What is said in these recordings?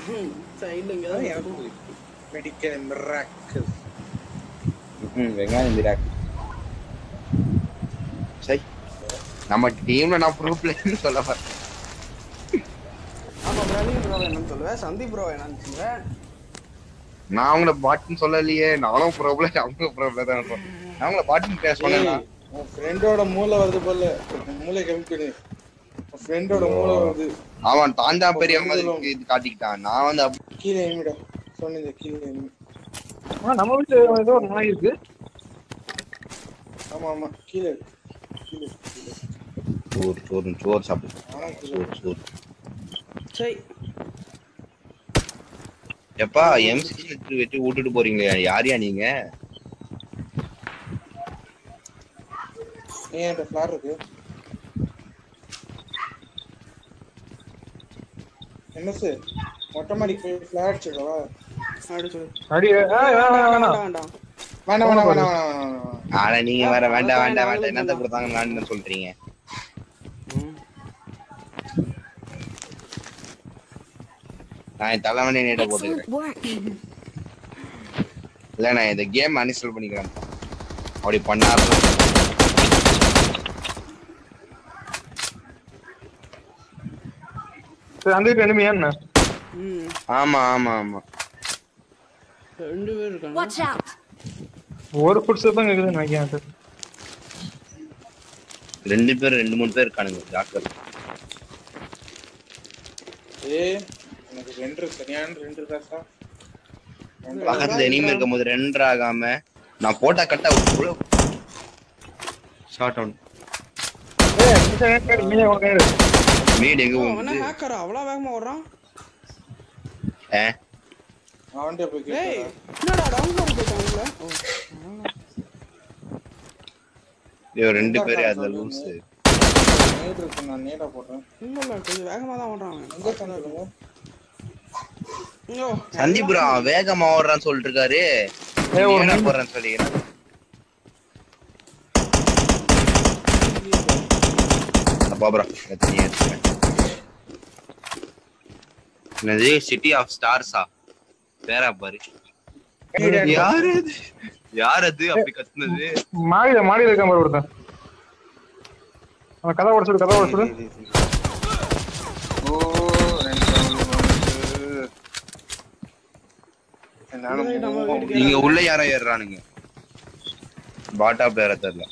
சைடுல எங்கேயாவது medical miracle ம், வெங்காயம் மிராக் சரி நம்ம டீம்ல நான் ப்ரூ பிளேயர்னு சொல்ல வரேன் அப்ப பிரவீன் ப்ரோ என்னன்னு சொல்லுவேன் சந்தீப் ப்ரோ என்னன்னு சொல்லுவேன் நான் அவங்கள பாட்டுன்னு சொல்லலையே நானும் ப்ராப்ளம் அவங்க ப்ராப்ளம் தான் இருக்கும். நான் அவங்கள பாட்டுன்னு பேச சொன்னேன்னா உன் ஃப்ரெண்டோட மூளை வருது போல மூளை கமிக்கணு உன் ஃப்ரெண்டோட மூளை வருது அவன் தான் தான் பெரிய மாதிரி இது காட்டிக்கிட்டான் நான் வந்து அப்படி கீழே எனிமிடா சொன்னீங்க கீழே enemy. ஆனா நம்ம வீட்டுல ஏதோ ஒரு நாய் இருக்கு ஆமா ஆமா கீழே இருக்கு. கீழே இருக்கு, கீழே இருக்கு. சோறு சோறு சோறு சாப்பிடு ஆனா கீழே சோறு இருக்கு. சோறு சரி எப்பா எம் சிக்ஸ் வெட்டி விட்டுட்டு போறீங்களே யாரையா நீங்க ஏன் என்கிட்ட ஃபிளார் இருக்கு எம்எஸ் மொட்டை மாடிக்கு போய் ஃபிளார் அடிச்சிடவா அப்படி சொல்லு அடி ஏய், வேணாம் வேணாம் வேணாம் வேண்டாம் வேணாம் வேணாம் வேணாம் வேணாம் வேணாம் ஆனா நீங்க வேற வேண்டாம் வேண்டாம் வேண்டாம் என்னத்த கொடுத்தாங்க வேண்டாம்னு சொல்றீங்க ம். நான் என் தலைவனே நேட்ட போட்டுக்கிறேன் Excellent work. இல்ல நான் இந்த கேம் அன்இன்ஸ்டால் பண்ணிக்கிறேன் அப்படி பண்ணாருன்னா சரி அந்த வீட்டு enemy என்ன ம் ஆமா ஆமா ஆமா ரெண்டு பேர் இருக்காங்க Watch out. ஒரு ஃபுட் தான் கேக்குதுன்னு நினைக்கிறேன் அது. ரெண்டு பேர் ரெண்டு மூணு பேர் இருக்கானுங்க டாக்டர் ஏய் எனக்கு ரெண்டு சரியான ரெண்டு காசா பக்கத்துல இனிமே இருக்கும் போது ரெண்டர் ஆகாம நான் போட்டா கட்டா ஷார்ட் அவுட் ஏய், இந்த side கேடு, இங்கே உனக்கு கேடு. வீடு எங்க அவன் வந்து ஹேக்கரா அவ்வளவு வேகமா ஓடுறான் ஏ அவன்கிட்ட போய் ஏய் கேட்டா என்னடா டவுன் ஃப்ளோர் போயிட்டாங்கல்ல ஓ ஐயோ, ரெண்டு பேரு அதுல லூசு நேடு இருக்கு நான் நேடா போடுறேன் இல்ல இல்ல கொஞ்சம் வேகமா தான் ஓடுறான் அவன். எங்க தந்துடுங்க ஐயோ சந்தீப் bro, அவன் வேகமா ஓடுறான்னு சொல்லிட்டு இருக்காரு ஏய், ஒரு என்ன நிமிஷம். போடுறேன்னு சொல்லி பாபரா எத்தனை எடுத்துக்கிறேன் என்னது சிட்டி ஆஃப் ஸ்டார்ஸா பேரா பாரு யாரு அது யார் அது அப்படி கத்துனது மாடியில மாடியில இருக்கான் பாரு ஒருத்தன் அவன் கதை உடச்சுடு கதை உடச்சுடு ஓ ரெண்டு வந்து என்னால நம்ம move வீட்டுக்கு நீங்க உள்ள யாரோ ஏறுறானுங்க பாட்டா பேர தெரியல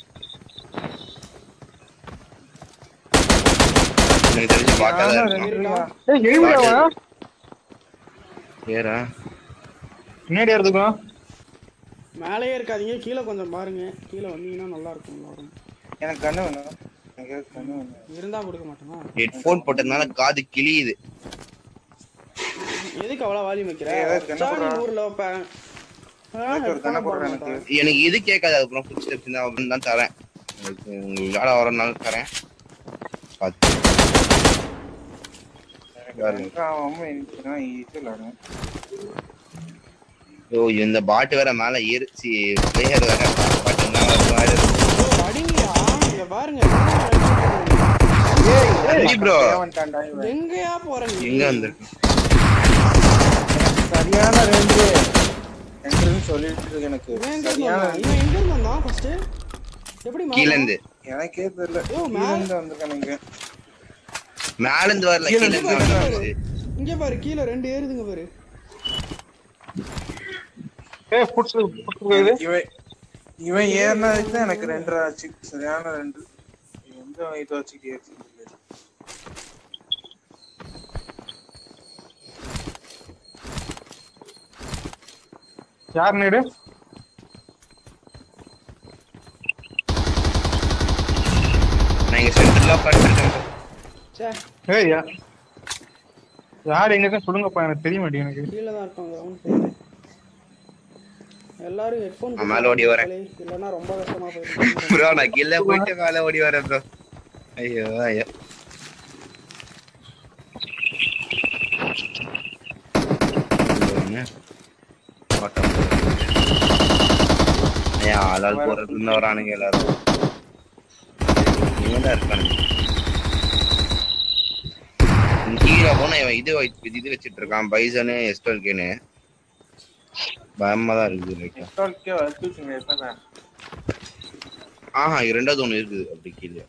எனக்கு தெரிஞ்சு பாட்டா தான் இருக்கும் இருக்கான் ஏய் எலிமிடி அவன் ஏறா முன்னாடி எடுத்துக்கோ மேலேயே இருக்காதீங்க கீழே கொஞ்சம் பாருங்க கீழே வந்தீங்கன்னா நல்லா இருக்கும் வரும் எனக்கு கண்ணு வேணும் எனக்கு கண்ணு வேணும் இருந்தா கொடுக்க மாட்டேனா ஹெட்போன் போட்டதுனால காது கிளியுது எதுக்கு அவ்வளவு வால்யூம் வைக்கிற ஏய், ஏதாவது கண்ணை சாமி போடுறா. ஊர்ல வைப்பேன் ஆ, எனக்கு ஒரு கண்ணை headphone போடுறேன் போட எனக்கு மாட்டேன். எனக்கு இது கேட்காது அப்புறம் ஃபுட் ஸ்டெப்ஸ் தான் அப்படின்னு தான் தரேன் உங்களுக்கு உங்களுக்கு விளையாட வரனால தரேன் பார்த்து எனக்கு அவன் எனக்கு ஈஸி விளாடுவேன் ஓ இந்த பாட்டு வேற மேல ஏறிச்சு பிளேயர் வேற பாட்டுன்னா வருவாரு ஓ, அடிங்கயா இங்க பாருங்க ப்ரோ தேவன்டான்டா இவன். எங்கயா போற நீ எங்க வந்திருக்கு சரியான ரெண்டு ரெண்டுன்னு சொல்லிட்டு இருக்கு எனக்கு இவன் எங்க இருந்து சரியான வந்தான்? இவன் எங்க இருந்து வந்தான் ஃபர்ஸ்ட் எப்படி மேல கீழ இருந்து எனக்கே தெரியல ஐயோ, கீழ மேல- இருந்து வந்திருக்கானுங்க மேல இருந்து வரல கீழ கீழ இருந்து இருந்து பாரு. வந்துச்சு. இங்க பாரு கீழ ரெண்டு ஏறுதுங்க பாரு ஏய் ஃபுட்ஸ் ஃபுட்ஸ் கேக்குது இவன் இவன் ஏறினதுக்கு தான் எனக்கு ரெண்டு ஆச்சு சரியான ரெண்டு எந்த இது வச்சுக்கிட்டே இருக்கு யார் நேடு நான் இங்க சென்டர்ல உட்காந்துருக்கேன் சே ஏய் யா யார் எங்க இருக்கா சொல்லுங்கப்பா எனக்கு தெரிய மாட்டேங்குது எனக்கு கீழ தான் இருக்காங்க ரவுண்ட் போயிரு எல்லாரும் ஹெட்போன் நான் மேல ஓடி வரேன். இல்லனா ரொம்ப கஷ்டமா போயிடும் ப்ரோ நான் கீழே போயிட்டு மேல ஓடி வரேன் ப்ரோ ஐயோ ஐயோ ஏன் ஆளால் போறதுன்னு வரானுங்க எல்லாரும் இவன் தான் இருக்கானுங்க இங்க கீழே கீழே போனா இவன் இது வை- இது வச்சிட்டு இருக்கான் பைசனு எஸ்டல்கேனு பயமா தான் இருக்குது லைட்டா எஸ்டால்க்கே வச்சுங்க எப்ப ஆஹா இது ரெண்டாவது ஒண்ணு இருக்குது அப்படி கீழே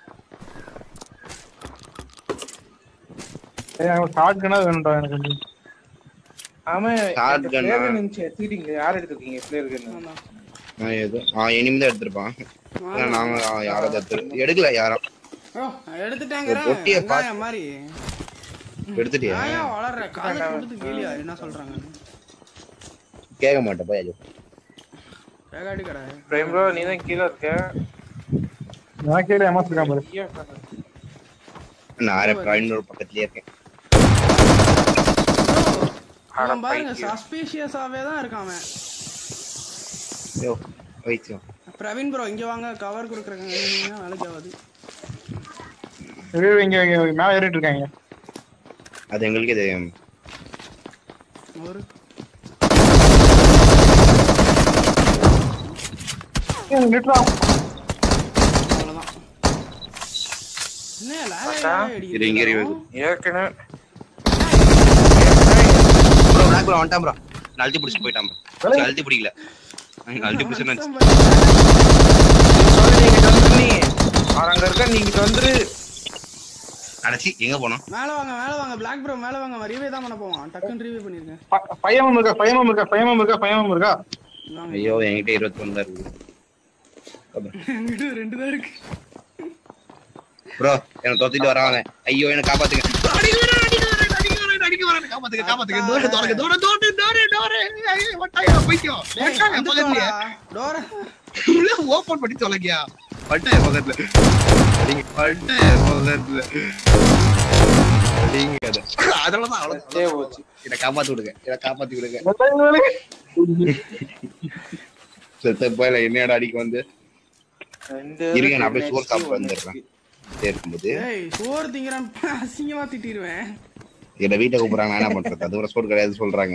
ஷார்ட் கனா வேணும்டா எனக்கு வந்து. ஆமா Shotgun ஆ? பிளேயர் நிமிச்சு எடுத்துக்கிட்டீங்க யார் எடுத்துருக்கீங்க பிளேயர் ஆமா. நான் ஏதோ ஆ இனிமே தான் எடுத்திருப்பான் ஆனா நாங்க ஆ, யாராவது எடுத்து எடுக்கல யாரும் ஓ, நான் எடுத்துட்டேங்கிறேன். ஒரு பொட்டியை பாத்து- வெங்காயம் மாதிரி. எடுத்துட்டியா நான் ஏன் வளர்றேன்? காதை கொடுத்து கேளியா, என்ன சொல்றாங்க கேட்க மாட்டேன் போய் அது வேகாடி கடை பிரேம் ப்ரோ நீ தான் கீழே இருக்க நான் கேளு எமஸ் இருக்கான் பாரு ஐயா, உட்காரு. நான் அரை இன்னொரு பக்கத்துலயே இருக்கேன் அவன் பாருங்க சஸ்பீஷியஸாவே தான் இருக்கான் அவன் ஐயோ வைச்சோ பிரவீன் ப்ரோ இங்க வாங்க கவர் கொடுக்குறாங்க வேலைக்கு ஆகுது இரு, இங்க இங்க மேல ஏறிட்டு இருக்காங்க அது எங்களுக்கே தெரியும் ஒரு ஏய், நிறுத்துடா. அவ்வளவுதான் என்ன லாக இரு, இங்க இரு. ஏற்கனவே ப்ரோ பிளாக் ப்ரோ வந்துட்டான் ப்ரோ நான் அழுத்தி பிடிச்சி போயிட்டான் bro. சரி, அழுத்தி பிடிக்கல நான் அழுத்தி பிடிச்சு சொல்லு நீங்க வந்துரு நீ அவர் அங்க இருக்க நீங்க வந்துரு அடைச்சி எங்க போனோம் மேல வாங்க மேல வாங்க பிளாக் ப்ரோ மேல வாங்க ரீவே தான் பண்ண போவான் டக்குன்னு ரீவே பண்ணிருக்கேன் ப- பையனும் இருக்கா பையனும் இருக்கா பையனும் இருக்கா பையனும் இருக்கா வாங்க ஐயோ என்கிட்ட இருபத்தி ஒன்று தான் இருக்குது என்கிட்ட ரெண்டு தான் இருக்கு ப்ரோ என்ன தொத்திட்டு வராங்க ஐயோ என்ன காப்பாத்துங்க அடிக்க வரேன், அடிக்க வரேன், அடிக்க வரேன், அடிக்க வரேன், காப்பாத்துங்க, காப்பாத்துங்க. தூர, தூர, தூர, தூர, தூர, தூர. ஐயோ, வட்டாயா, போய்க்கோ. வட்டாயா, பக்கத்துலயே. டோர உள்ள open பண்ணி தொலைங்கயா. வட்டாயா, பக்கத்துல. அடிங்க, வட்டாயா, பக்கத்துல. அடிங்க அதை. அதனாலதான் அவ்வளவு சே போச்சு என்னை காப்பாத்தி விடுங்க என்னை காப்பாத்தி விடுங்க மத்தவங்களே. செத்த போயில என்னடா அடிக்க வந்து ரெண்டு இருங்க, நான் அப்படியே சோறு சாப்பிட்டு வந்துடுறேன். இருக்கும்போது ஏய் சோறு திங்கிறான் அசிங்கமா திட்டிடுவேன் என்ன வீட்டை கூப்பிடுறாங்க நான் என்ன பண்றது அது ஒரு சோறு கிடையாது சொல்றாங்க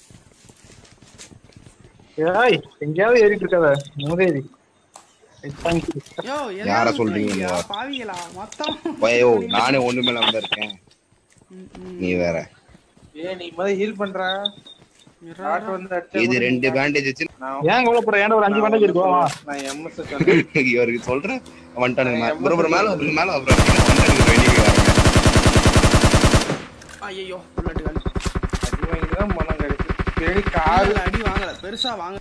ஏய் எங்கேயாவது ஏறிட்டு இருக்காத மூதேவி Thank you. யோ யார எல்லாரும் சொல்றீங்க? சொல்றீங்க பாவிங்களா மொத்தம் ஐயோ நானே ஒண்ணுமே இல்லாம தான் இருக்கேன் ம், ம். நீ வேற ஏ நீ முதல்ல ஹீல் பண்றா இருடா, காட்டு இருடா. வந்து அடிச்சா இது கூட ரெண்டு பேண்டேஜ் வச்சு நான் ஏன் கவலைப்படுற ஏன்டா ஒரு அஞ்சு பண்டேஜ் இருக்கும் வா. நான் எம்எஸ் சொன்னேன் இவருக்கு சொல்றேன் வந்துட்டானுங்க ப்ரோ ப்ரோ மேல அப்புறம் மேல அப்புறம் வந்துட்டானுங்க வெளியே வராங்க ஐயையோ புல்லட் காலி அடி வாங்கி தான் பணம் கிடைக்கும் பின்னாடி கால் கால் அடி வாங்கல பெருசா வாங்க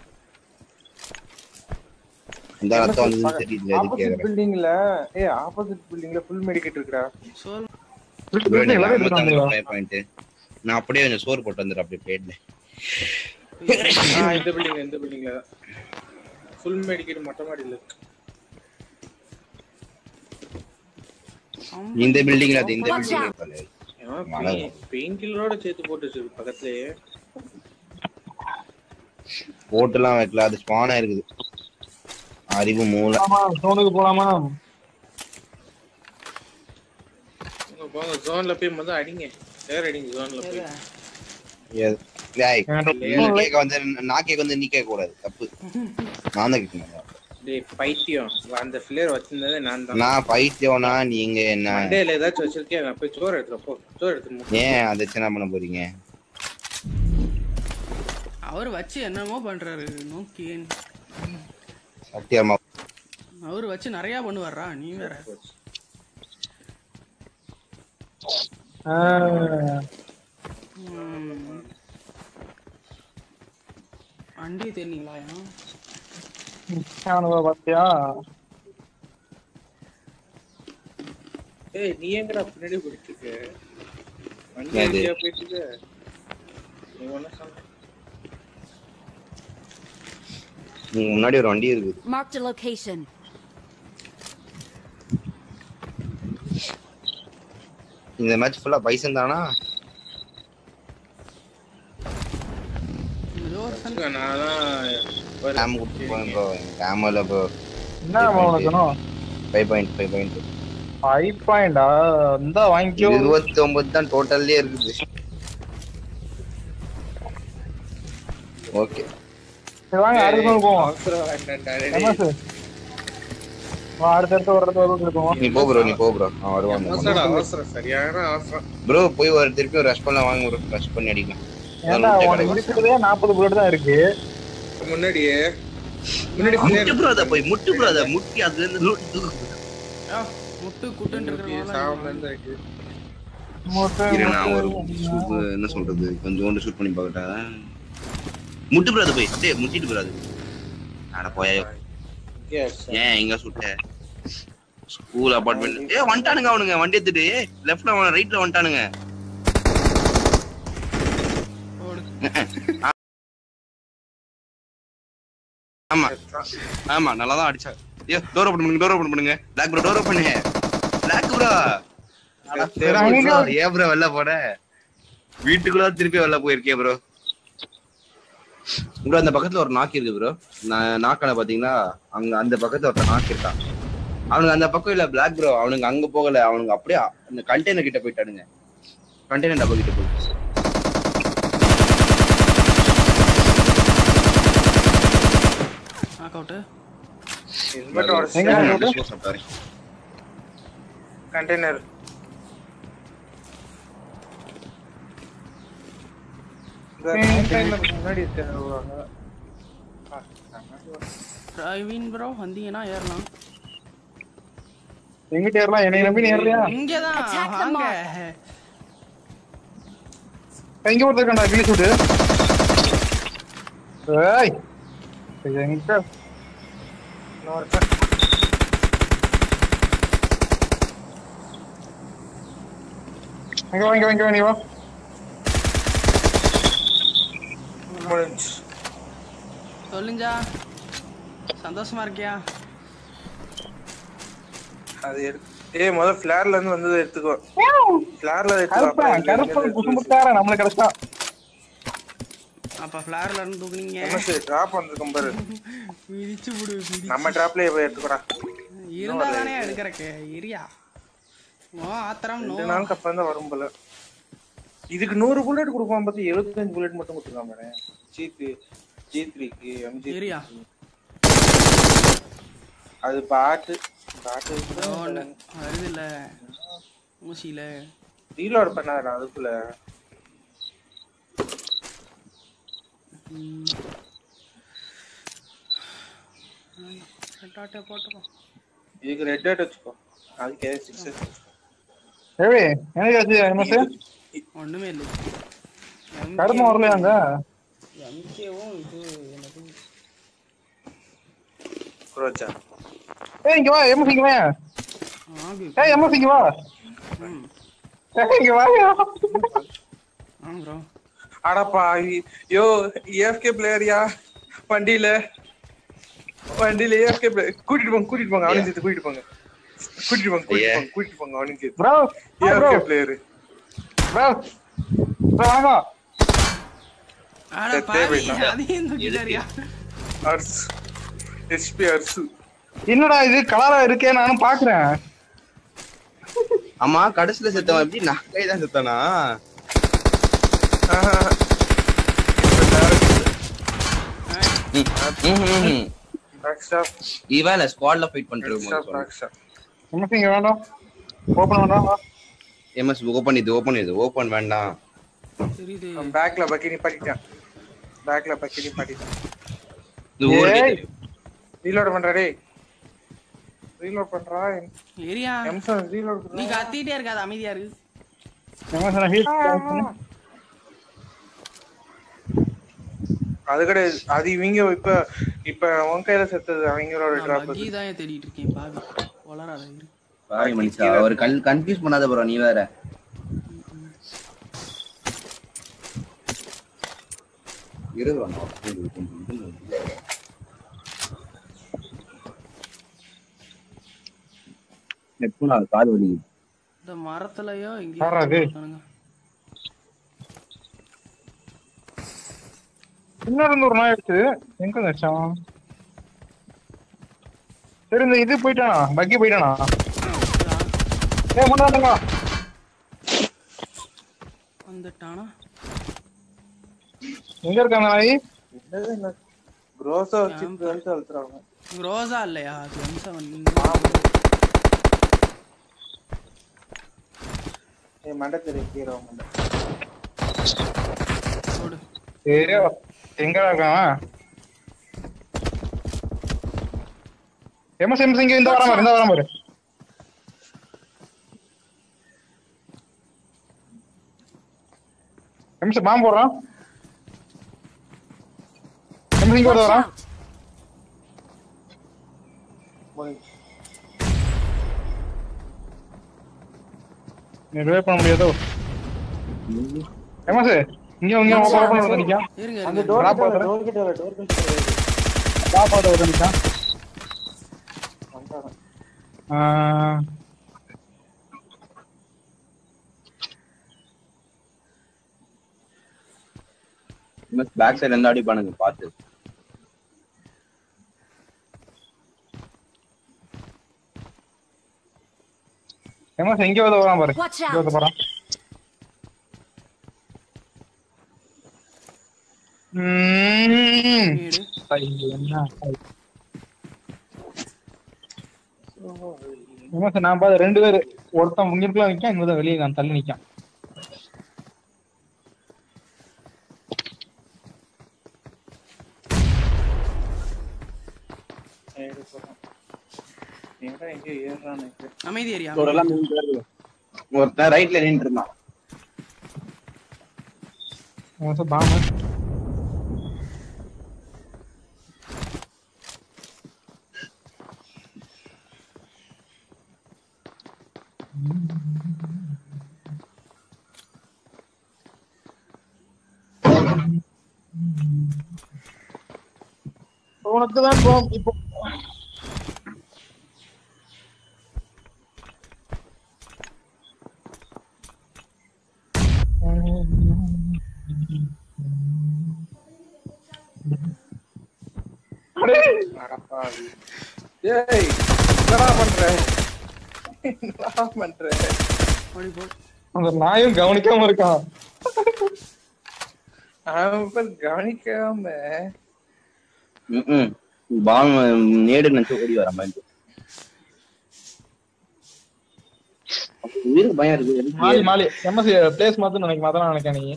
இந்த ரத்தம் வந்து தெரியல எது ஆப்போசிட் கேக்குறேன் பில்டிங்ல ஏ ஆப்போசிட் பில்டிங்ல ஃபுல் மெடிக்கெட் இருக்குடா சொல் இருக்கு, இருக்கு, எல்லாரும் இருக்காங்க பாயிண்ட் நான் அப்படியே கொஞ்சம் சோறு போட்டு வந்துடுறேன் அப்படியே பிளேட்ல ஆ இந்த பில்டிங் இந்த பில்டிங்ல தான் ஃபுல் மெடிக்கெட் மொட்டை மாடியில இருக்கு இந்த பில்டிங்ல அது இந்த Watch பில்டிங் மழை பெயின் கில்லரோட சேர்த்து போட்டு வச்சிருக்கு பக்கத்துலயே போட்டுலாம் வைக்கல அது ஸ்பானா இருக்குது அறிவு மூளை போலாமா சோனுக்கு போலாமா போங்க, போங்க ஜோன்ல போய் முதல்ல அடிங்க வேற அடிங்க ஜோன்ல போய் எது- டேய், வேண்டாம். நீ கேக்க வந்து நான் கேட்க வந்து நீ கேட்க கூடாது தப்பு நான் தான் கேட்கணும் டேய் பைத்தியம் அந்த ஃபிளேர் வச்சிருந்ததே நான் தான் நான் பைத்தியம்னா நீங்க என்ன மண்டேல ஏதாச்சும் வச்சிருக்கேன் நான் போய் சோறு எடுத்துட்டு போ சோறு எடுத்து ஏன் அதை என்ன பண்ண போறீங்க அவர் வச்சு என்னமோ பண்றாரு நோக்கி சத்தியமா அவர் வச்சு நிறைய பண்ணுவாரா நீ வேற ஆஹ், ம். வண்டி தெரியுங்களா அவனுவ பாத்தியா ஏய் நீ எங்கடா பின்னாடி போயிட்டு இருக்க வண்டி என்னது? எங்கேயா போயிட்டு இருக்க நீ ஒன்னும் சொன்ன நீங்க முன்னாடி ஒரு வண்டி இருக்குது Marked a location. இந்த மேட்ச் ஃபுல்லா பைசன் தானா நான் தான் ஒரு- கேம் கொடுத்து போறேன் ப்ரோ கேமல ப்ரோ என்ன உனக்கு five point five point five பாயிண்டா இந்தா வாங்கிக்கோ இருபத்தி ஒன்பது தான் டோட்டல்லே இருக்குது ஓகே சரி வாங்க அடுத்த நாள் போவோம் அவசரம் வேண்டாம்டா, டேய். எமஸ் வா அடுத்தடுத்து ஒரு இடத்துல ஒரு இருக்கும் நீ போ ப்ரோ நீ போ ப்ரோ அவன் வருவான் அவசரம் அவசரம் சரியான அவசரம் ப்ரோ போய் ஒரு திருப்பி ரஷ் பண்ணலாம் வாங்க ப்ரோ ரஷ் பண்ணி அடிக்கலாம் ஏன்டா உனக்கு இருக்கிறதே நாற்பது புல்லட் தான் இருக்கு முன்னாடியே முன்னாடி முட்டு ப்ரோ அதை போய் முட்டு ப்ரோ அதை முட்டி அதுல இருந்து loot தூக்கு. ஆ, முட்டு குட்டுன்னு சாவம்ல இருக்கிறவங்க இருந்து இருக்கு மூட்டை, இரு நான் ஒரு மூட்டை. shoot- என்ன சொல்றது கொஞ்சோண்டு ஷூட் பண்ணி பார்க்கட்டா முட்டு ப்ரோ அதை போய் டேய் முட்டிட்டு ப்ரோ அது அட போயா Yes. ஏன் எங்க சுட்ட ஸ்கூல் அபார்ட்மெண்ட் ஏ வந்துட்டானுங்க அவனுங்க வண்டி எடுத்துட்டு லெஃப்ட்ல அவன் ரைட்ல வந்துட்டானுங்க ஆமா ஆமா நல்லா தான் அடிச்சா ஐயோ டோர் ஓபன் பண்ணுங்க டோர் ஓபன் பண்ணுங்க block bro door open block bro ஏன் ப்ரோ வெளில போட வீட்டுக்குள்ள திருப்பி வெளில போயிருக்கே ப்ரோ ப்ரோ அந்த பக்கத்துல ஒரு நாக்கு இருக்கு ப்ரோ நாக்கான பாத்தீங்களா அங்க அந்த பக்கத்துல ஒரு நாக்கு இருக்கான் அவனுங்க அந்த பக்கம் இல்ல பிளாக் ப்ரோ அவனுங்க அங்க போகல அவனுங்க அப்படியே அந்த கண்டெய்னர் கிட்ட போயிட்டானுங்க கண்டெய்னர் டப்பா கிட்ட போயிட்டு நாக் அவுட்டு Helmet or எங்க stand இருக்கு? சாப்பிட்டாரு container. இந்த container முன்னாடி வருவாங்க. டிரைவிங் ப்ரோ வந்தீங்கன்னா ஏறலாம் எங்கிட்ட ஏறலாம் என்னை நம்பி நீ ஏறலையா இங்கதான் Attack the வாங்க இங்க ஒருத்தர் இருக்கான்டா கிளி சூட்டு ஏய் எங்க இன்னொருத்தன். இங்க வா இங்க வா இங்க வா நீ வா முடிஞ்சுச்சு. சொல்லுஞ்சா சந்தோஷமா இருக்கியா அது எடு- ஏய் முதல்ல ஃபிளார்ல இருந்து வந்ததை எடுத்துக்கோ ஃபிளார்ல எடுத்துக்கோ கருப்பன் அப்புறம் கருப்பன் இங்க குசும்புக்காரன் நம்மளுக்கு கிடைச்சா அப்ப ஃபிளார்ல இருந்து தூக்குனீங்க இருந்து டிராப் வந்திருக்கும் பாரு மிதிச்சு விடு மிதி நம்ம டிராப்லயே போய் எடுத்துக்கோடா இருந்தா தானே எடுக்கிறக்கு இரியா ஓ ஆத்திரம் நோ ரெண்டு நாளுக்கு அப்புறம் தான் வரும் போல இதுக்கு நூறு புல்லட் கொடுப்பான் பார்த்து எழுபத்தஞ்சு புல்லட் மட்டும் கொடுத்துருக்கான் மேடம் ஜி த்ரீ ஜி த்ரீக்கு எம்ஜி இரியா அது பாட்டு பாட்டு ஒண்ணு வருது இல்ல மூசியில ரீலோட் பண்ணாதடா அதுக்குள்ள ரெட்டாட்டே போட்டுக்கோ இதுக்கு ரெட் டேட் வச்சுக்கோ அதுக்கு சிக்ஸ் ஏய் எனக்கு ஆச்சு எம்எஸ் ஒண்ணுமே இல்லை கருப்பன் வரலையா அங்க எம்கேவும் இது என்னது குரோச்சா ஏய் இங்க வா எம்எஸ் இங்க வா ஆகு ஏய் எம்எஸ் இங்க வா ம் ஏய் இங்க வாயா ஆ ப்ரோ அடப்பா யோ ஏஎஃப்கே பிளேயரியா வண்டியில வண்டியில ஏஎஃப்கே பிளேயர் கூட்டிட்டு போங்க கூட்டிட்டு போங்க அவனையும் சேர்த்து கூட்டிட்டு போங்க கூட்டிட்டு போங்க கூட்டிட்டு போங்க கூட்டிட்டு போங்க அவனையும் சேர்த்து bro bro AFK player bro bro வணக்கம் ஆட சரி, பாவி போயிட்டான். அதையும் தூக்கிட்டாரியா அர்ஸ் எஸ்பி அர்சு என்னடா இது கலரா இருக்கே நானும் பாக்குறேன் ஆமா கடைசியில செத்தவன் எப்படி நான் தான் செத்தானா ம், ம், ம், ம். பேக் ஸ்டாப் இவன் இல்ல ஸ்குவாட்ல ஃபைட் பேக் பண்றது ஸ்டாப் பேக் ஸ்டாப் எம்எஸ் இங்க வேண்டாம் ஓபன் வேண்டாம் வா எம்எஸ் ஓபன் இது ஓபன் இது ஓபன் வேண்டாம் தெரியுது பேக்ல பக்கினி பாட்டிட்டான் பேக்ல பக்கினி பாட்டிட்டான் இது ஊருக்கே ஏய். தெரியும் ரீலோட் பண்றா டேய் ரீலோட் பண்றா ஏரியா எம்சன் ரீலோட் நீ கத்திட்டே இருக்காது அமைதியா இருக்கு எம்எஸ் நான் ஹீல் அது கிடையாது அது இவங்க இப்ப இப்ப உன் கையில செத்தது அவங்களோட நான் டிராப் பக்கி தான் தேடிட்டு இருக்கேன் பாவி வளராத இரு சாரி மனுஷா அவர் கன் கன்ஃபியூஸ் பண்ணாத ப்ரோ நீ வேற இரு bro, நான் கொஞ்சம் இது பண்ணுறேன். எப்போ நான் கால் வலிக்குது இந்த மரத்துலயோ யாரா அது? எங்கேயோ இன்னும் இருந்து ஒரு நாய் எடுத்து எங்க வச்சான் சரி இந்த இது போயிட்டானா பக்கி போயிட்டானா ஏ முன்னாடி வந்துட்டானா எங்க இருக்காங்க நாய் க்ரோஸா வச்சு கழுத்து அழுத்துறாங்க ரோசா இல்லையா அது எம் செவன் ஏய் மண்டை தெரிய ஹீரோ மண்டை போடு ஏய் எங்கடா இருக்கான் எம்எஸ் எம்எஸ் இங்க இந்த வராம இந்த வராம பாரு எம்எஸ் பாம்பு போடுறான் எம்எஸ் இங்க Watch வரான் out! நீ ரிவைவ் பண்ண முடியாதோ எம்எஸ் இங்க இங்க ஓபன் பண்ணி வந்து நிக்கான் இருங்க அந்த இருங்க டோர் Drop கிட்ட ஆகுதுடா. டோர் கிட்ட வர டோர் கிட்ட வர சாப்பாடு வந்து நிக்கான் வந்துட்டான் ஆ பேக் சைடுல இருந்து அடிப்பானுங்க பாத்து எம்எஸ் இங்க வந்து வரான் பாரு Watch இங்க out! வந்து போறான் ம்ம். வீடு ஐயோ, என்ன எம்எஸ் நான் பார்த்து ரெண்டு பேரு ஒருத்தன் முங்கிருக்குள்ள நிக்கான் இன்னொருத்தன் வெளியே நான் தள்ளி நிக்கான் ஏடு போறான் எங்க எங்க ஏறானே அமைதி ஏரியா இதோடலாம் மூணு பேர் இருக்கு. ஒருத்தன் ரைட்ல நின்று இருந்தான் எம்எஸ் பாம்பு உனக்கு தான் இப்போ அடப்பாவி ஏய் என்னடா பண்ற என்னடா பண்ற ஓடி போ அந்த நாயும் கவனிக்காம இருக்கான் அவன் கவனிக்காம ம்ம். பாம் நேடு நினைச்சு ஓடி வர மாதிரி உயிருக்கு பயம் இருக்கு எனக்கு மாலி மாலி எம்எஸ் பிளேஸ் மாத்து நினைக்க மாத்தான் நினைக்க நீ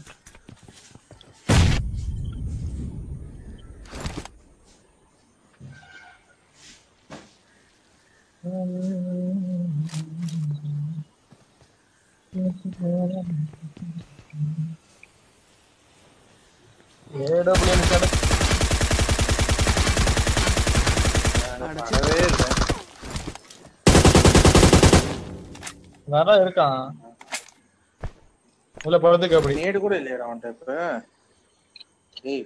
ஏடபிள்யூ நிக்காது அடைச்சு வரவே இல்லை வேற இருக்கான் உள்ள படுத்துக்க அப்படி நேடு கூட இல்லையா அவன்கிட்ட இப்ப ஏய்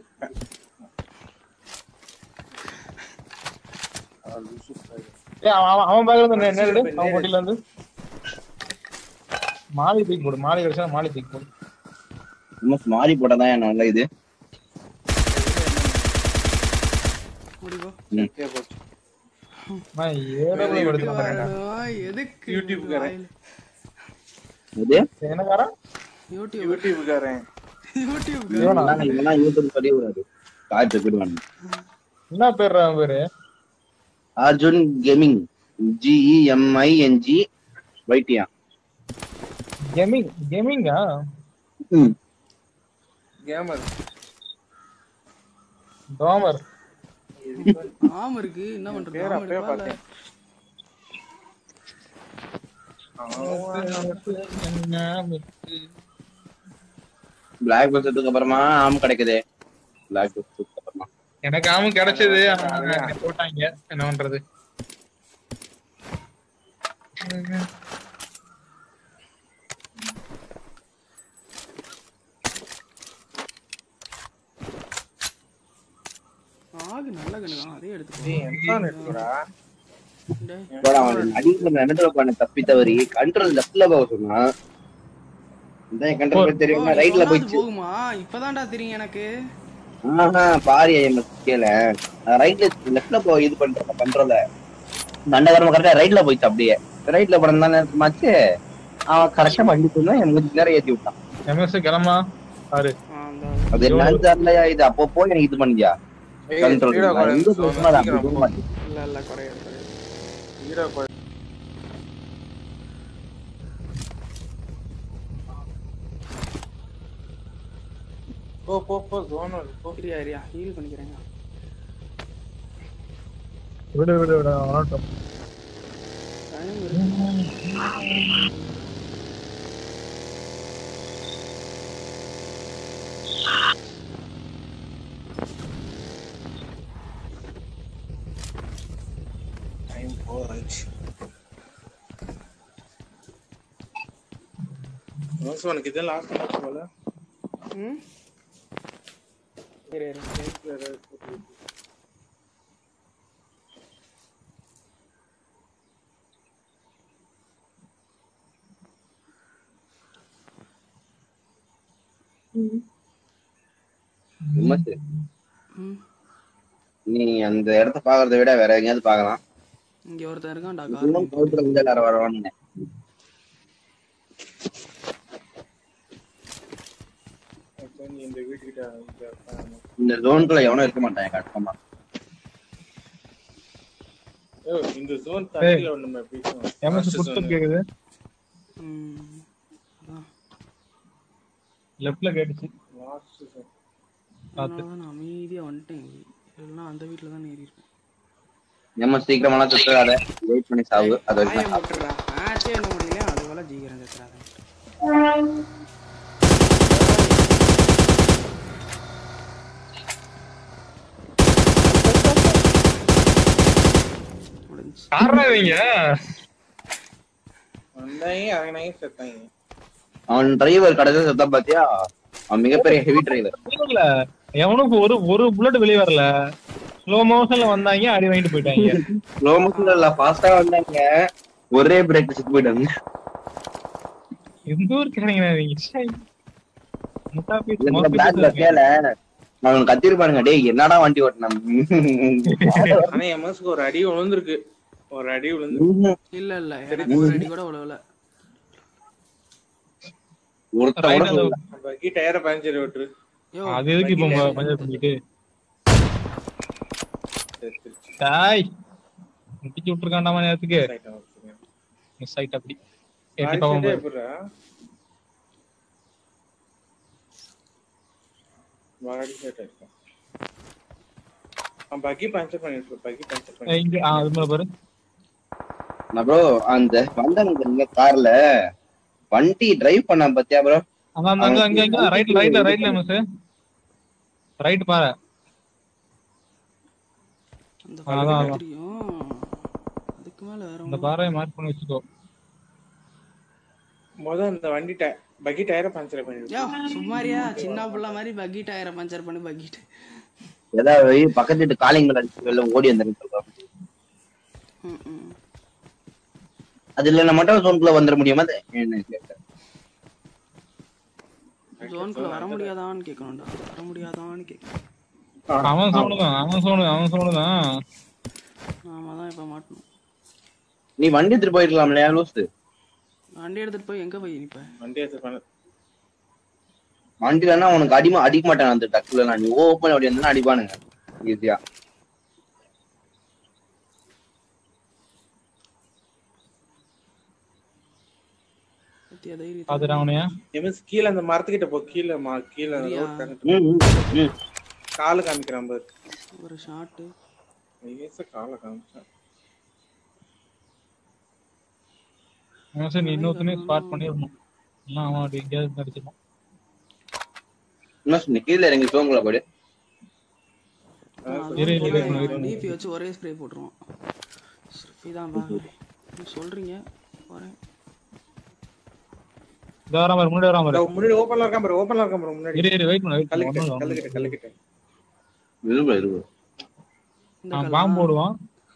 ஆ, லூசு பையன். ஏய், அவன் அவன் அவன் பேக்ல இருந்து நே- நேரடு அவன் பொட்டில இருந்து மாலி தூக்கி போடு மாலி கிடைச்சா மாலி தூக்கி போடு இன்னும் மாறி போட்டதான் நல்ல இது ஓடி போ ஓகே, போச்சு. நான் ஏடபிள்யூ எடுத்து வந்துறேன்டா வரணும், எதுக்கு யூடியூப் காரன். இது என்னக்காரா யூடியூப் யூடியூப்காரன் யூடியூப் இவனா? இவனா- இவனா யூடியூப் சொல்லி விடாது காய்ச்சி போயிடுவாங்க என்ன பேர் அவன் பேரு அர்ஜுன் கேமிங் ஜிஇஎம்ஐஎன்ஜி வைட்டியா கேமிங் கேமிங்கா ம் கேமர் டோமர் ஆம் இருக்கு என்ன பண்றது பேர் ஆம் அப்பயே இருக்கா இல்ல? பார்த்தேன் பிளாக் பஸ்ஸத்துக்கு அப்புறமா ஆம் கிடைக்குதே பிளாக் பஸ்ஸத்துக்கு அப்புறமா எனக்கு ஆமும் கிடைச்சது ஆனா என்னை போட்டாங்க என்ன பண்றது ஆகு நல்ல கண்ணுதான் அதே எடுத்துக்கோ டேய், எம்சான் எடுத்துக்கோடா. டேய், போடா, அவன் அடிக்கிற நடுவில் பண்ண தப்பி தவறி கண்ட்ரோல் லெஃப்ட்ல போக சொன்னா இந்த கண்ட்ரோல் ஓ, தெரியுமா நீ ரைட்ல சொன்னா அது போயிடுச்சு போகுமா இப்பதான்டா தெரியும் எனக்கு ஆஹா பாரு எம்எஸ் கேள ரைட்ல லெஃப்ட்ல போ இது பண்ற கண்ட்ரோல தண்டகரமா கரெக்டா ரைட்ல போயிடுச்சு அப்படியே ரைட்ல படம் தான் நேரமாச்சு அவன் கரெக்டா வண்டி சொன்னா எனக்கு நேரம் ஏத்தி விட்டான் எம்எஸ் கிளம்பா பாரு ஆ, அந்த அது என்னன்னு தெரியலையா இது அப்போ போய் எனக்கு இது பண்ணியா ஏய், கண்ட்ரோல் ஸ்பீடா போடு. எங்க போய் சொன்னா அது அப்படி போக மாட்டேங்குது. இல்ல இல்ல குறையாது குறையாது ஹீரோ ப- போ போ போ ஜோன் போ இரியா இரியா ஹீல் பண்ணிக்கிறேங்க விடு விடு விடு வரட்டும் டைம் இருக்கு டைம் போறாச்சு ரோஸ் உனக்கு இதெல்லாம் லாஸ்ட் மேட்ச் போல ம் இரு இரு விமர்சு, ம் நீ அந்த இடத்த பாக்குறத விட வேற எங்கேயாவது பாக்கலாம் இங்க ஒருத்தன் இருக்கான்டா இன்னும் கார் கவுண்டர் வந்து எல்லாரும் வரவான்னு நீ இந்த வீட்டுக்கிட்ட இங்க உட்காரு. இந்த ஜோனுக்குள்ள எவனும் இருக்க மாட்டான் கஷ்டமா ஏய், இந்த ஜோன் தண்ணியில ஒண்ணுமே பேசுவோம் எம்எஸ் குடுத்து கேக்குது ம் அதான் லெஃப்ட்ல கேட்டுச்சு லாஸ்ட் ஜோன் பார்த்து அதனால நான் அமைதியா வந்துட்டேன் இல்லைன்னா அந்த வீட்டில் தான் ஏறி இருப்பேன் நம்ம சீக்கிரமெல்லாம் சுத்தாத வெயிட் பண்ணி சாவு அது வரைக்கும் ஆயம் போட்டுறா மேட்சே என்ன முடியல அது போல ஜீக்கிரம் செத்துறாங்க முடிஞ்சு யாரா இவங்க வந்தாங்க இறங்கினாங்க செத்தாங்க அவன் டிரைவர் கடைசியா சுத்தா பாத்தியா அவன் மிகப்பெரிய ஹெவி டிரைவர் இல்ல எவனும் ஒரு ஒரு புல்லட் வெளிய வரல ஸ்லோ மோஷன்ல வந்தாங்க அடி வாங்கிட்டு போயிட்டாங்க ஸ்லோ மோஷன்ல இல்ல ஃபாஸ்டா வந்தாங்க ஒரே பிரேக் செத்து போயிட்டாங்க எந்த ஊர் கேறீங்க நீங்க ச்சை. முட்டாப்பி இந்த பிளாக் பத்தியால அவன் கத்திருப்பானுங்க டேய் என்னடா வண்டி ஓட்டினான் ஆனா எம்எஸ்க்கு ஒரு அடி விழுந்திருக்கு ஒரு அடி விழுந்து இல்ல இல்ல எனக்கு ஒரு அடி கூட உழவுல ஒருத்தன் கூட சொல்லல. பக்கி டயரை பஞ்சர் விட்டுரு யோ அது எதுக்கு இப்ப உங்க பஞ்சாயத்து பண்ணிட்டு செத்துருச்சு. டாய் முட்டிச்சு விட்டுருக்காண்டாமா நேரத்துக்கு Right ஆ வச்சுருங்க. மிஸ் ஆயிட்டு அப்படி எட்டி Body பாவம் shot ஏ பாரு. எப்படிடா? Body shot இருக்கா? அவன் buggy puncture பண்ணிட்டு இருக்கு, buggy puncture ஏய், பண்ணிட்டு இங்க ஆ, அது மேல பாரு நான் ப்ரோ அந்த வந்தானுங்க கார்ல வண்டி டிரைவ் பண்ண பாத்தியா ப்ரோ அங்க அங்க அங்க அங்க அங்க ரைட்ல ரைட்ல ரைட்ல மிஸ் ரைட் பாரு அந்த அதான், பக்கம் அதான். தெரியும் அதுக்கு மேல வேற அந்த ஒண்ணும் பாறையை மார்க் பண்ணி வச்சுக்கோ முத அந்த வண்டி டய பக்கி டயரை பஞ்சர் பண்ணிட்டு யோ சும்மாரியா சின்ன புள்ள மாதிரி பக்கி டயரை பஞ்சர் பண்ணி பக்கிட்டு ஏதாவது பக்கத்து வீட்டு காலிங் அடிச்சு வெளில ஓடி வந்துருக்கு சொல்றோம் ம் ம் அது இல்லைன்னா மட்டும் ஜோனுக்குள்ள வந்துட முடியுமா அது? என்ன கேட்டேன். ஜோனுக்குள்ள வர முடியாதான்னு கேட்கணும்டா வர முடியாதான்னு கேட்கணும் அவன் சோனுதான் அவன் சோனு அவன் சோனுதான் நாம தான் இப்ப மாட்டணும் நீ வண்டி எடுத்துட்டு போயிருக்கலாம் இல்லையா லூசு வண்டி எடுத்துட்டு போய் எங்க போய் நிப்ப வண்டி எடுத்து பண்ண வண்டிலன்னா உனக்கு அடிமா அடிக்க மாட்டாங்க அந்த டக்குல நீ ஓப்பன் அப்படி இருந்தா அடிப்பானுங்க ஈஸியா பத்தியா தைரியத்தை பாத்துட்டு அவனையா எம்எஸ் கீழே அந்த மரத்துக்கிட்ட போ கீழே மா கீழே அந்த சரியா? road காமிக்க- ம், ம், ம். காலு காமிக்கிறான் பாரு ஒரு ஷாட்டு ஐயேச காலை காமிச்சான் அவன் சரி நீ இன்னொருத்தனையும் ஸ்பாட் பண்ணிடணும் இல்லைன்னா அவன் அப்படி எங்கேயாவது நடிச்சிருப்பான் என்ன சொன்ன கீழே இறங்கி ஜோனுக்குள்ள போயிடு இரு, இரு, இரு, இரு. டிபி வச்சு ஒரே ஸ்ப்ரே போட்டுருவோம் இதான் பாக்குறேன் நீ சொல்றீங்க போறேன் இந்த வராம பாரு, முன்னாடி வராம பாரு. இதோ முன்னாடி ஓப்பன்ல இருக்கான் பாரு ஓப்பன்ல இருக்கான் பாரு முன்னாடி இரு இரு வெயிட் பண்ணு வெயிட் கல்லுக்கிட்ட பண்ணு கல்லுக்கிட்ட கல்லுக்கிட்ட இருபது இருபது இந்த அவன் கல்லா? பாம்பு போடுவான்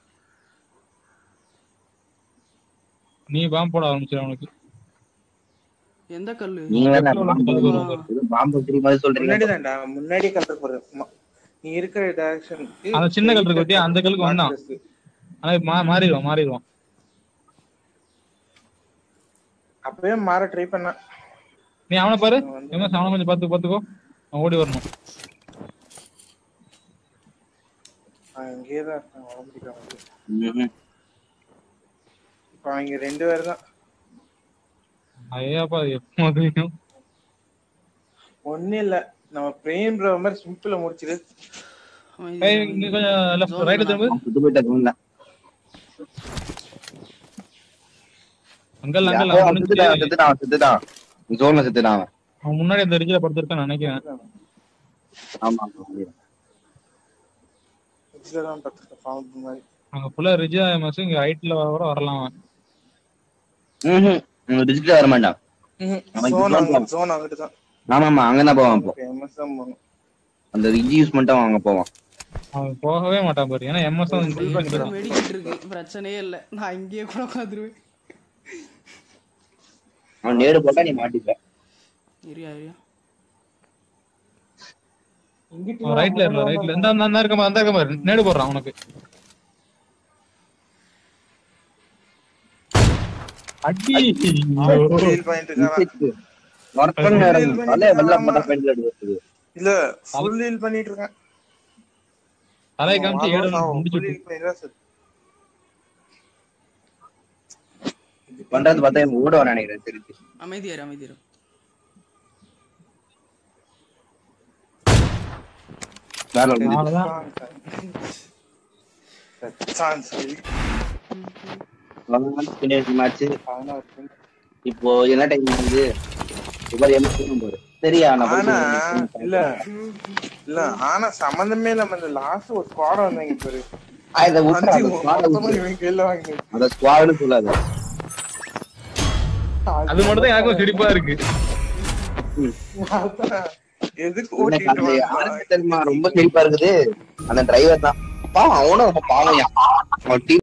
நீ பாம்பு போட ஆரம்பிச்சிட அவனுக்கு எந்த கல்லு நீங்க வேணா எவ்வளவு பாம்பு கல்லு வரும்? ஏதோ பாம்பு வச்சிருக்க மாதிரி சொல்றீங்க முன்னாடி தான்டா முன்னாடி கல்லுக்கு போறது ம- நீ இருக்கிற டைரக்ஷன் அந்த சின்ன கல் இருக்கு பாத்தியா, அந்த கல்லுக்கு வந்தான். ஆனா இப்ப மா மாறிடுவான் மாறிடுவான் அப்பவே மாற ட்ரை பண்ண நீ அவனை பாரு எம்எஸ் அவனை கொஞ்சம் பாத்து பாத்துக்கோ அவன் ஓடி வரணும் அவன் அங்கேயே தான் இருக்கான் வர முடியும் வந்து ம்ஹும். இப்ப அவங்க ரெண்டு பேர் தான் ஐயாப்பா எப்போ தெரியும் ஒண்ணும் இல்ல நம்ம பிரேம் ப்ரோ மாதிரி சிம்பிளா முடிச்சிரு ஏய், இங்க கொஞ்சம் லெஃப்ட் ரைட் திரும்ப சுட்டு போயிட்டா தூண்ல. அங்கல் அங்கல் அவன் அவன் செத்துட்டான், அவன் செத்துட்டான், அவன் செத்துட்டான். ஜோன்ல செத்துட்டான் அவன். அவன் முன்னாடி அந்த ரிஜில படுத்திருக்கான்னு நினைக்கிறேன் ஆமா, ஆமா, அப்படியே. இதுல தான் பார்த்துருக்கேன் பாம்பு மாதிரி அங்க ஃபுல்லா ரிஜா எம்எஸ் இங்க ரைட்ல கூட வரலாம் அவன். ம்ஹும். இவன் ரிஸ்க்ல வர மாட்டான் அவன் சோன் இதுதான் அங்க போவான். சோன் அங்கிட்டு தான் ஆமா ஆமா அங்கதான் போவான் இப்போ ஃபேமஸ் தான் போகணும் அந்த ரிஜி யூஸ் பண்ணிட்டு அவன் அங்க போவான் அவன் போகவே மாட்டான் பாரு ஏன்னா எம்எஸ் தான் வந்து இது பண்ணிக்கிறான். வெடிக்கிட்டு இருக்கு பிரச்சனையே இல்ல நான் இங்கேயே கூட உட்காந்துருவேன் அவன் நேடு போட்டா நீ மாட்டிப்ப இரியா இரியா அவன் ரைட்ல இருல ரைட்ல இந்த அந்த இருக்க மாதிரி அந்த இருக்க மாதிரி நேடு போடுறான் உனக்கு அடி ஃபீல் பண்ணிட்டு இருக்கான் ஒர்க் பண்ண அதே வெள்ளம் போட்டா பெண்கள் எடுத்து இல்ல ஃபுல் ஹீல் பண்ணிட்டு இருக்கான் தலை காமிச்சு ஏடு ஃபுல் முடிச்சு ஹீல் பண்ணிட்டு தான் செத்து. பண்றது பார்த்தா இவன் ஓடுவான் நினைக்கிறேன் திருப்பி அமைதியாரு அமைதியாரு வேற ஒரு முடிஞ்சு. அவ்வளவுதான் சான்ஸ் அவ்வளவுதான் finish match. பதினாறு point. இப்போ என்ன டைம் ஆகுது இப்போ எம்எஸ் போடு சரியா நான் ஆனா போய் இல்ல இல்ல ஆனா சம்பந்தமே இல்லாம இந்த லாஸ்ட் ஒரு ஸ்குவாட் வந்தாங்க பாரு ஆ, இதை விட்டுரு, அஞ்சு அந்த squad அ மொத்தமா விட்டுரு. இவங்க கையில வாங்கினது அந்த ஸ்குவாட்னு சொல்லாது அது மட்டும் தான் யாருக்கும் சிரிப்பா இருக்கு அதான். எதுக்கு எனக்கு ஓட்டிட்டு அந்த வந்தான்? யாருக்கு தெரியுமா ரொம்ப சிரிப்பா இருக்குது அந்த டிரைவர் தான் பாவம் அவனும் ரொம்ப பாவம் அவன் டீம்